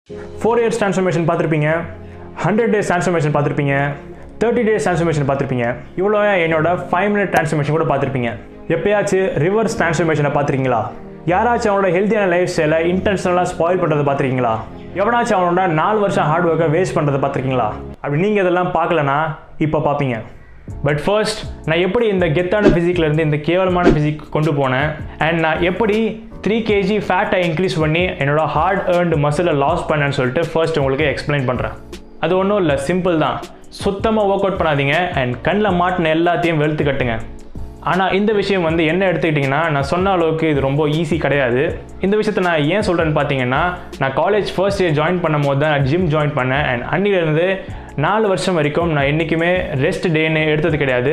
four years transformation பார்த்துருப்பீங்க hundred days transformation பார்த்துருப்பீங்க thirty days transformation பார்த்துருப்பீங்க இவ்வளோ என்னோட ஃபைவ் மினிட் ட்ரான்ஸ்ஃபர்மேஷன் கூட பார்த்துருப்பீங்க எப்பயாச்சும் ரிவர்ஸ் ட்ரான்ஸ்ஃபர்மேஷனை பார்த்துருக்கீங்களா யாராச்சும் அவனோட ஹெல்த்தியான லைஃப் ஸ்டைலை இன்டென்ஷனலாக ஸ்பாயில் பண்ணுறதை பார்த்துருக்கீங்களா எவனாச்சும் அவனோட நாலு வருஷம் ஹார்ட் ஒர்க்கை வேஸ்ட் பண்ணுறதை பார்த்துருக்கீங்களா அப்படி நீங்கள் இதெல்லாம் பார்க்கலனா இப்போ பார்ப்பீங்க பட் ஃபர்ஸ்ட் நான் எப்படி இந்த கெத்தான physique ல இருந்து இந்த கேவலமான ஃபிசிக் கொண்டு போனேன் அண்ட் நான் எப்படி த்ரீ கேஜி ஃபேட்டை இன்க்ரீஸ் பண்ணி என்னோட ஹார்ட் ஏர்ன்டு மசிலை லாஸ் பண்ணேன்னு சொல்லிட்டு ஃபர்ஸ்ட் உங்களுக்கு எக்ஸ்பிளைன் பண்ணுறேன் அது ஒன்றும் இல்லை சிம்பிள் தான் சுத்தமாக ஒர்க் அவுட் பண்ணாதீங்க அண்ட் கண்ணில் மாட்டின எல்லாத்தையும் வெளுத்து கட்டுங்க ஆனால் இந்த விஷயம் வந்து என்ன எடுத்துக்கிட்டிங்கன்னா நான் சொன்ன அளவுக்கு இது ரொம்ப ஈஸி கிடையாது இந்த விஷயத்தை நான் ஏன் சொல்கிறேன்னு பார்த்தீங்கன்னா நான் காலேஜ் ஃபர்ஸ்ட் இயர் ஜாயின் பண்ணும் போது தான் ஜிம் ஜாயின் பண்ணேன் அண்ட் அன்னிலேருந்து நாலு வருஷம் வரைக்கும் நான் என்றைக்குமே ரெஸ்ட் டேன்னு எடுத்தது கிடையாது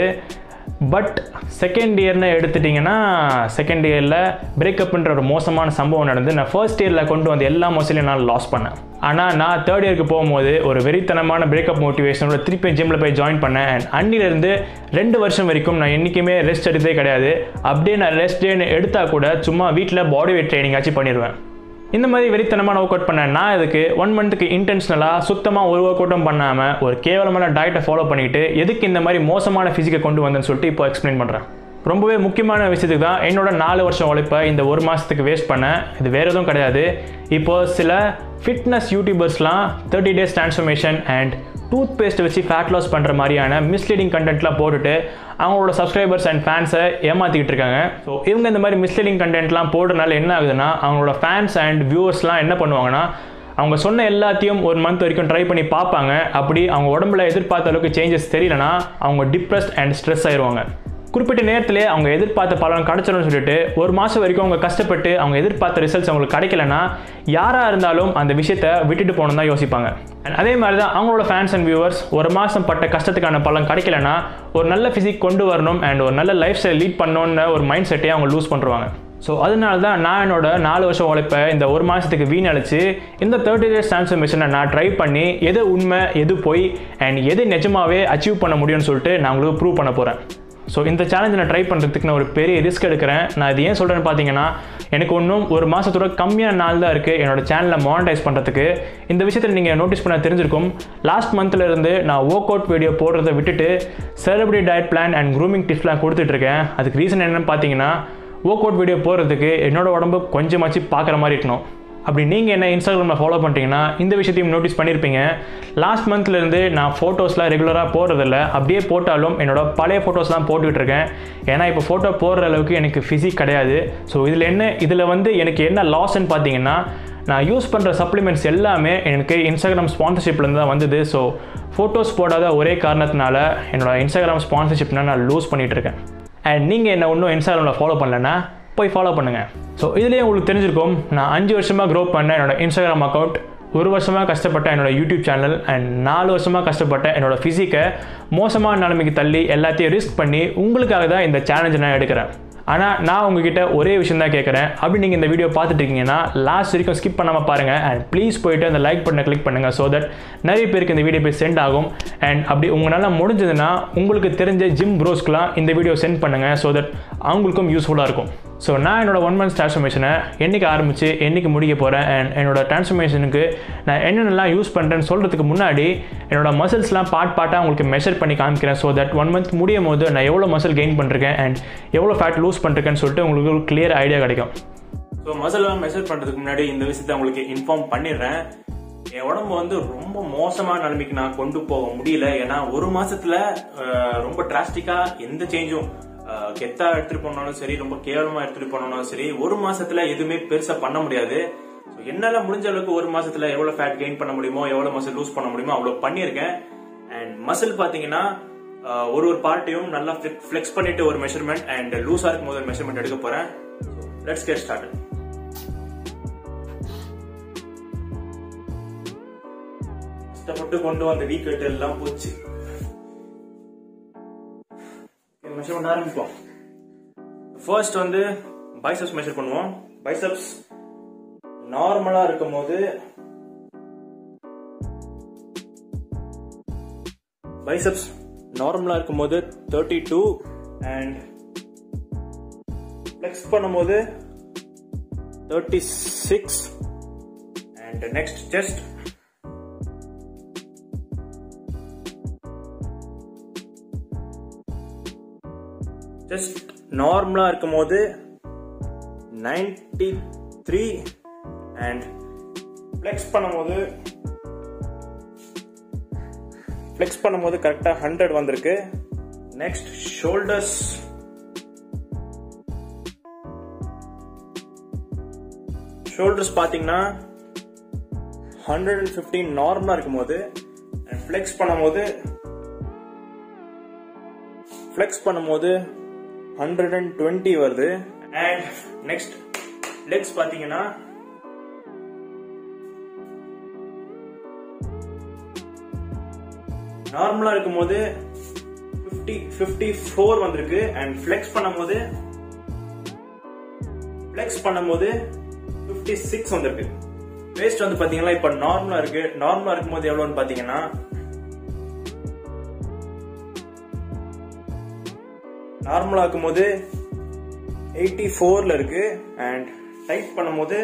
பட் செகண்ட் இயர்னு எடுத்துட்டிங்கன்னா செகண்ட் இயரில் பிரேக்கப்ன்ற ஒரு மோசமான சம்பவம் நடந்து நான் ஃபர்ஸ்ட் இயரில் கொண்டு வந்த எல்லா மோஸ்ட்லையும் நான் லாஸ் பண்ணேன் ஆனால் நான் தேர்ட் இயருக்கு போகும்போது ஒரு வெறித்தனமான பிரேக்கப் மோட்டிவேஷனோட திருப்பி ஜிம்மில் போய் ஜாயின் பண்ணேன் அண்ட் அன்னிலேருந்து ரெண்டு வருஷம் வரைக்கும் நான் என்றைக்குமே ரெஸ்ட் எடுத்ததே கிடையாது அப்படியே நான் ரெஸ்ட் டேன்னு எடுத்தால் கூட சும்மா வீட்டில் பாடி வெயிட் ட்ரைனிங் ஆச்சு பண்ணிடுவேன் இந்த மாதிரி வெறித்தனமான ஒர்க் அவுட் பண்ணேன் நான் இதுக்கு ஒன் மந்த்துக்கு இன்டென்ஷனலாக சுத்தமாக ஒரு ஒர்க் அவுட்டும் பண்ணாமல் ஒரு கேவலமான டயட்டை ஃபாலோ பண்ணிட்டு எதுக்கு இந்த மாதிரி மோசமான ஃபிசிக்கை கொண்டு வந்தேன்னு சொல்லிட்டு இப்போ எக்ஸ்பிளைன் பண்ணுறேன் ரொம்பவே முக்கியமான விஷயத்துக்கு தான் என்னோட நாலு வருஷம் உழைப்பை இந்த ஒரு மாதத்துக்கு வேஸ்ட் பண்ணேன் இது வேறு எதுவும் கிடையாது இப்போ சில ஃபிட்னஸ் யூடியூபர்ஸ்லாம் thirty days transformation and toothpaste வச்சு ஃபேட் லாஸ் பண்ணுற மாதிரியான மிஸ்லீடிங் கண்டென்ட்லாம் போட்டுட்டு அவங்களோட சப்ஸ்கிரைபர்ஸ் அண்ட் ஃபேன்ஸை ஏமாற்றிக்கிட்டு இருக்காங்க ஸோ இவங்க இந்த மாதிரி மிஸ்லீடிங் கண்டென்ட்லாம் போடுறதுனால என்ன ஆகுதுன்னா அவங்களோட ஃபேன்ஸ் அண்ட் வியூவர்ஸ்லாம் என்ன பண்ணுவாங்கன்னா அவங்க சொன்ன எல்லாத்தையும் ஒரு மந்த் வரைக்கும் ட்ரை பண்ணி பார்ப்பாங்க அப்படி அவங்க உடம்புல எதிர்பார்த்த அளவுக்கு சேஞ்சஸ் தெரியலனா அவங்க டிப்ரெஸ்ட் அண்ட் ஸ்ட்ரெஸ் ஆயிடுவாங்க குறிப்பிட்ட நேரத்திலே அவங்க எதிர்பார்த்த பலன் கிடைச்சிடும்னு சொல்லிட்டு ஒரு மாதம் வரைக்கும் அவங்க கஷ்டப்பட்டு அவங்க எதிர்பார்த்த ரிசல்ட்ஸ் அவங்களுக்கு கிடைக்கலனா யாராக இருந்தாலும் அந்த விஷயத்தை விட்டுட்டு போகணும் தான் யோசிப்பாங்க And அதே மாதிரி தான் அவங்களோட ஃபேன்ஸ் அண்ட் வியூவர்ஸ் ஒரு மாதம் பட்ட கஷ்டத்துக்கான பலன் கிடைக்கலனா ஒரு நல்ல ஃபிசிக் கொண்டு வரணும் அண்ட் ஒரு நல்ல லைஃப் ஸ்டைல் லீட் பண்ணணும்னு ஒரு மைண்ட் செட்டே அவங்க லூஸ் பண்ணுறாங்க ஸோ அதனால தான் நான் என்னோட நாலு வருஷம் உழைப்பை இந்த ஒரு மாதத்துக்கு வீணடிச்சு இந்த தேர்ட்டி டேஸ் ட்ரான்ஸ்ஃபர்மேஷனை நான் ட்ரை பண்ணி எது உண்மை எது பொய் அண்ட் எது நிஜமாவே அச்சீவ் பண்ண முடியும்னு சொல்லிட்டு நான் உங்களுக்கு ப்ரூவ் பண்ண போகிறேன் ஸோ இந்த சேலஞ்சை நான் ட்ரை பண்ணுறதுக்கு நான் ஒரு பெரிய ரிஸ்க் எடுக்கிறேன் நான் இது ஏன் சொல்கிறேன்னு பார்த்தீங்கன்னா எனக்கு இன்னும் ஒரு மாதத்தோட கம்மியான நாள் தான் இருக்குது என்னோட சேனலை மானிட்டைஸ் பண்ணுறதுக்கு இந்த விஷயத்தில் நீங்கள் நோட்டீஸ் பண்ண தெரிஞ்சிருக்கும் லாஸ்ட் மந்த்ல இருந்து நான் ஒர்க் அவுட் வீடியோ போடுறதை விட்டுட்டு celebrity diet plan and grooming டிப்ஸ்லாம் கொடுத்துட்ருக்கேன் அதுக்கு ரீசன் என்னன்னு பார்த்தீங்கன்னா ஒர்க் அவுட் வீடியோ போடுறதுக்கு என்னோட உடம்பு கொஞ்சமாச்சு பார்க்குற மாதிரி இருக்கணும் அப்படி நீங்கள் என்ன இன்ஸ்டாகிராமில் ஃபாலோ பண்ணிட்டீங்கன்னா இந்த விஷயத்தையும் நோட்டீஸ் பண்ணியிருப்பீங்க லாஸ்ட் மந்த்லேருந்து நான் ஃபோட்டோஸ்லாம் ரெகுலராக போடுறதில்ல அப்படியே போட்டாலும் என்னோட பழைய ஃபோட்டோஸ்லாம் போட்டுக்கிட்டு இருக்கேன் ஏன்னா இப்போ ஃபோட்டோ போடுற அளவுக்கு எனக்கு ஃபிசிக் கிடையாது ஸோ இதில் என்ன இதில் வந்து எனக்கு என்ன லாஸ்ன்னு பார்த்தீங்கன்னா நான் யூஸ் பண்ணுற சப்ளிமெண்ட்ஸ் எல்லாமே எனக்கு இன்ஸ்டாகிராம் ஸ்பான்சர்ஷிப்லேருந்து தான் வந்தது ஸோ ஃபோட்டோஸ் போடாத ஒரே காரணத்தினால என்னோட இன்ஸ்டாகிராம் ஸ்பான்சர்ஷிப்னா நான் லூஸ் பண்ணிகிட்டு இருக்கேன் அண்ட் நீங்கள் என்ன இன்னும் இன்ஸ்டாகிராமில் ஃபாலோ பண்ணலன்னா போய் ஃபாலோ பண்ணுங்கள் ஸோ இதுலேயே உங்களுக்கு தெரிஞ்சிருக்கும் நான் அஞ்சு வருஷமாக க்ரோ பண்ண என்னோட இன்ஸ்டாகிராம் அக்கௌண்ட் ஒரு வருஷமாக கஷ்டப்பட்ட என்னோட யூடியூப் சேனல் அண்ட் நாலு வருஷமாக கஷ்டப்பட்ட என்னோட ஃபிசிக்கை மோசமான நிலைமைக்கு தள்ளி எல்லாத்தையும் ரிஸ்க் பண்ணி உங்களுக்காக தான் இந்த சேலஞ்சை நான் எடுக்கிறேன் ஆனால் நான் உங்ககிட்ட ஒரே விஷயம் தான் கேட்குறேன் அப்படி நீங்கள் இந்த வீடியோ பார்த்துட்டு இருக்கீங்கன்னா லாஸ்ட் வரைக்கும் ஸ்கிப் பண்ணாமல் பாருங்கள் அண்ட் ப்ளீஸ் போயிட்டு அந்த லைக் பட்டனை கிளிக் பண்ணுங்கள் ஸோ தட் நிறைய பேருக்கு இந்த வீடியோ போய் சென்ட் ஆகும் அண்ட் அப்படி உங்களால் முடிஞ்சதுன்னா உங்களுக்கு தெரிஞ்ச ஜிம் ப்ரோஸ்க்குலாம் இந்த வீடியோ சென்ட் பண்ணுங்கள் ஸோ தட் அவங்களுக்கும் யூஸ்ஃபுல்லாக இருக்கும் ஸோ நான் என்னோட ஒன் மந்த்ஸ் ட்ரான்ஸ்ஃபர்மேஷனை என்றைக்கு ஆரம்பித்து என்றைக்கு முடிக்க போகிறேன் அண்ட் என்னோட ட்ரான்ஸ்ஃபர்மேஷனுக்கு நான் என்னென்னலாம் யூஸ் பண்ணுறேன்னு சொல்கிறதுக்கு முன்னாடி என்னோட மசில்ஸ்லாம் பார்ட் பார்ட்டாக உங்களுக்கு மெஷர் பண்ணி காமிக்கிறேன் ஸோ தட் ஒன் மந்த் முடியும் போது நான் எவ்வளோ மசில் கெயின் பண்ணிருக்கேன் அண்ட் எவ்வளோ ஃபேட் லூஸ் பண்ணிருக்கேன்னு சொல்லிட்டு உங்களுக்கு ஒரு கிளியர் ஐடியா கிடைக்கும் ஸோ மசில்லாம் மெஷர் பண்றதுக்கு முன்னாடி இந்த விஷயத்த உங்களுக்கு இன்ஃபார்ம் பண்ணிடுறேன் என் உடம்பு வந்து ரொம்ப மோசமான நிலைமைக்கு நான் கொண்டு போக முடியல ஏன்னா ஒரு மாசத்துல அஹ், ரொம்ப டிராஸ்டிக்கா எந்த சேஞ்சும் கெத்தா எடுத்துட்டு போனாலும் சரி ரொம்ப கேவலமா எடுத்துட்டு போனாலும் சரி ஒரு மாசத்துல எதுவுமே பெருசா பண்ண முடியாது So, என்னால முடிஞ்ச அளவுக்கு ஒரு மாசத்துல எவ்வளவு ஃபேட் கெயின் பண்ண முடியுமோ எவ்வளவு மசில் லூஸ் பண்ண முடியுமோ அவ்வளவு பண்ணியிருக்கேன் அண்ட் மசில் பாத்தீங்கன்னா அஹ், ஒரு ஒரு பார்ட்டையும் நல்லா ஃபிளெக்ஸ் பண்ணிட்டு ஒரு மெஷர்மெண்ட் அண்ட் லூஸா இருக்கும் போது ஒரு மெஷர்மெண்ட் எடுக்க போறேன் லெட்ஸ் கெட் ஸ்டார்ட் கஷ்டப்பட்டு கொண்டு வந்த வீக்கெட் எல்லாம் போச்சு மெஷர்மெண்ட் ஆரம்பிப்போம் ஃபர்ஸ்ட் வந்து பைசப்ஸ் மெஷர் பண்ணுவோம் பைசப்ஸ் நார்மலா இருக்கும் போது பைசப்ஸ் நார்மலா இருக்கும் போது தேர்ட்டி டூ அண்ட் ஃபிளெக்ஸ் பண்ணும்போது thirty six and and next chest just நார்மலா இருக்கும் போது நைன்டி த்ரீ அண்ட் ஃப்ளெக்ஸ் பண்ணும்போது ஃப்ளெக்ஸ் பண்ணும்போது கரெக்டாக ஹண்ட்ரட் வந்திருக்கு நெக்ஸ்ட் ஷோல்டர்ஸ் ஷோல்டர்ஸ் பார்த்தீங்கன்னா ஹண்ட்ரட் அண்ட் ஃபிஃப்டீன் நார்மலாக இருக்கும்போது அண்ட் ஃப்ளெக்ஸ் பண்ணும்போது ஃப்ளெக்ஸ் பண்ணும்போது ஹண்ட்ரட் அண்ட் டுவெண்ட்டி வருது அண்ட் நெக்ஸ்ட் லெக்ஸ் பார்த்தீங்கன்னா நார்மலா இருக்கும்போது ஃபிஃப்டி ஃபிஃப்டி ஃபோர் வந்திருக்கு அண்ட் ஃப்ளெக்ஸ் பண்ணும்போது ஃப்ளெக்ஸ் பண்ணும்போது ஃபிஃப்டி சிக்ஸ் வந்திருக்கு வேஸ்ட் வந்து பாத்தீங்கன்னா இப்ப நார்மலா இருக்கு நார்மலா இருக்கும்போது எவ்வளவுன்னு பாத்தீங்கன்னா நார்மலா இருக்கும்போது எயிட்டி ஃபோர்ல இருக்கு அண்ட் டைட் பண்ணும்போது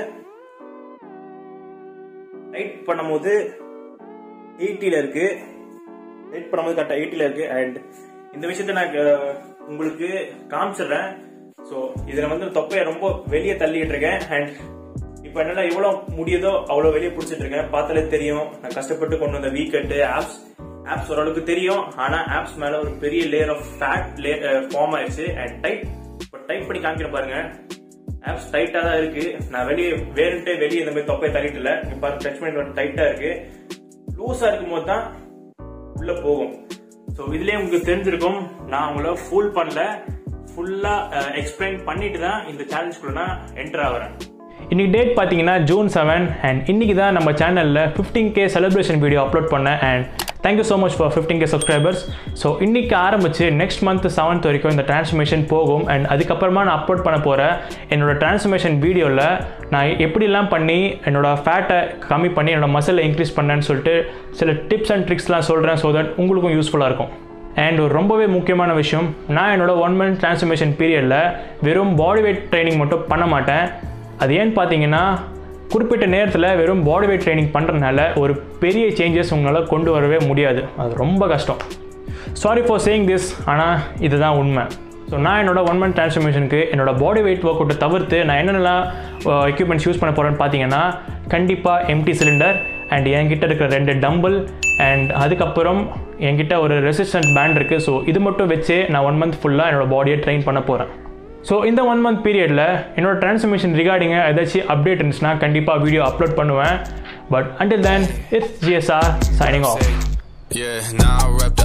டைட் பண்ணும்போது எயிட்டில இருக்கு டைட் பண்ணும்போது கரெக்டா எயிட்டில இருக்கு அண்ட் இந்த விஷயத்த நான் அஹ், உங்களுக்கு காமிச்சிடுறேன் ஸோ இதுல வந்து தொப்பையை ரொம்ப வெளியே தள்ளிட்டு இருக்கேன் அண்ட் இப்போ என்னால எவ்வளவு முடியுதோ அவ்வளவு வெளியே பிடிச்சிட்டு இருக்கேன் பார்த்தாலே தெரியும் நான் கஷ்டப்பட்டு கொண்டு வந்த வீக்கெட்டு ஆப்ஸ் ஆப்ஸ் ஓரளவுக்கு தெரியும் ஆனா ஆப்ஸ் மேல ஒரு பெரிய லேயர் ஆஃப் ஃபேட் ஃபார்ம் ஆயிடுச்சு அண்ட் டைட் இப்போ டைட் பண்ணி காமிக்கிறேன் பாருங்க ஆப்ஸ் டைட்டா தான் இருக்கு நான் வெளியே வேறுட்டே வெளியே இந்த மாதிரி தொப்பையை தள்ளிட்டு இல்ல இங்க பாருங்க டச் பண்ணி டைட்டா இருக்கு லூஸா இருக்கும் போது தான் உள்ள போகும் ஸோ இதுலயே உங்களுக்கு தெரிஞ்சிருக்கும் நான் உங்களை ஃபுல் பண்ணல ஃபுல்லா எக்ஸ்பிளைன் பண்ணிட்டு தான் இந்த சேலஞ்சுக்குள்ள நான் என்டர் ஆகிறேன் இன்னைக்கு டேட் பார்த்தீங்கன்னா ஜூன் செவன் அண்ட் இன்னைக்கு தான் நம்ம சேனலில் fifteen K celebration video upload பண்ணேன் and thank you so much for fifteen K subscribers so இன்னைக்கு ஆரம்பிச்சு நெக்ஸ்ட் மந்த் செவன்த் வரைக்கும் இந்த டிரான்ஸ்ஃபர்மேஷன் போகும் அண்ட் அதுக்கப்புறமா நான் அப்லோட் பண்ண போகிற என்னோட டிரான்ஸ்ஃபர்மேஷன் வீடியோவில் நான் எப்படிலாம் பண்ணி என்னோட ஃபேட்டை கம்மி பண்ணி என்னோட மசிலை இன்க்ரீஸ் பண்ணேன்னு சொல்லிட்டு சில டிப்ஸ் அண்ட் ட்ரிக்ஸ்லாம் சொல்கிறேன் ஸோ தட் உங்களுக்கும் யூஸ்ஃபுல்லாக இருக்கும் அண்ட் ஒரு ரொம்பவே முக்கியமான விஷயம் நான் என்னோட ஒன் மந்த் டிரான்ஸ்ஃபர்மேஷன் பீரியடில் வெறும் பாடி வெயிட் ட்ரைனிங் மட்டும் பண்ண மாட்டேன் அது ஏன்னு பார்த்தீங்கன்னா குறிப்பிட்ட நேரத்தில் வெறும் பாடி வெயிட் ட்ரைனிங் பண்ணுறதுனால ஒரு பெரிய சேஞ்சஸ் உங்களால் கொண்டு வரவே முடியாது அது ரொம்ப கஷ்டம் சாரி ஃபார் சேயிங் திஸ் ஆனால் இதுதான் உண்மை ஸோ நான் என்னோட ஒன் மந்த் டிரான்ஸ்ஃபர்மேஷனுக்கு என்னோட பாடி வெயிட் ஒர்க் அவுட்டை தவிர்த்து நான் என்னென்னலாம் எக்யூப்மெண்ட்ஸ் யூஸ் பண்ண போகிறேன்னு பார்த்தீங்கன்னா கண்டிப்பாக எம்டி சிலிண்டர் அண்ட் என்கிட்ட இருக்கிற ரெண்டு டம்பிள் அண்ட் அதுக்கப்புறம் என்கிட்ட ஒரு ரெசிஸ்டன்ட் பேண்ட் இருக்குது ஸோ இது மட்டும் வச்சு நான் ஒன் மந்த் ஃபுல்லாக என்னோட பாடியை ட்ரெயின் பண்ண போகிறேன் ஸோ இந்த ஒன் மந்த் பீரியடில் என்னோட ட்ரான்ஸ்ஃபர்மேஷன் ரிகார்டிங்க ஏதாச்சும் அப்டேட் இருந்துச்சுன்னா கண்டிப்பாக வீடியோ அப்லோட் பண்ணுவேன் but until then it's GSR signing off Yeah, now I rep